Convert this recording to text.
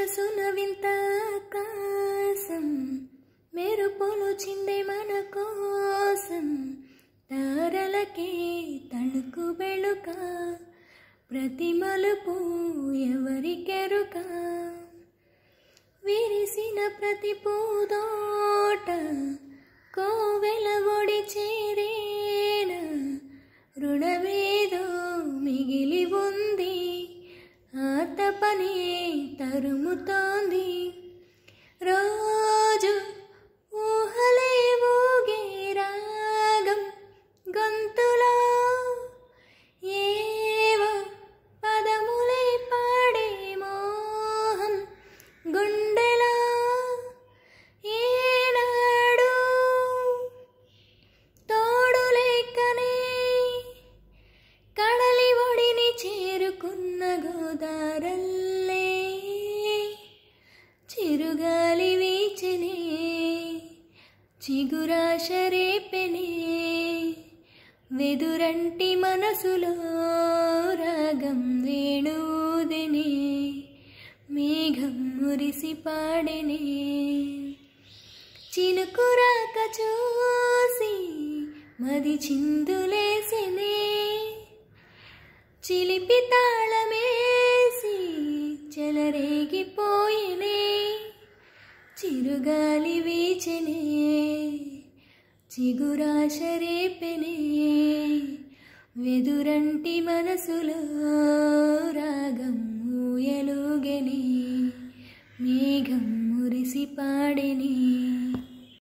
మనసున వింత ఆకాశం మెరుపులు చిందే మన కోసం తారలకే తణుకు బెళుక ప్రతి మలుపు ఎవరికెరుక విరిసిన ప్రతి పూదోట కోవెల ఒడి చేరేన రుణమేదో మిగిలి ఉంది ఆత పని తరుముతోంది రోజు ఊహలే ఊగే రాగం గొంతులో ఏవో పదములే పాడే మోహం గుండెలో ఏనాడు తోడు లేకనే కడలి ఒడిని చేరుకున్న గోదారల్లే చిరుగాలి వీచెనే చిగురాశ రేపెనే వెదురంటి మనసులో రాగం వేణుదినే మేఘం మురిసి పాడెనే చినుకురాక చూసి మది చిందులేసెనే చిలిపి తాళమేసి చెలరేగిపోయినే చిరుగాలి వీచెనే చిగురాశ రేపెనే వెదురంటి మనసులో రాగం ఊయలుగెనే మేఘం మురిసి పాడెనే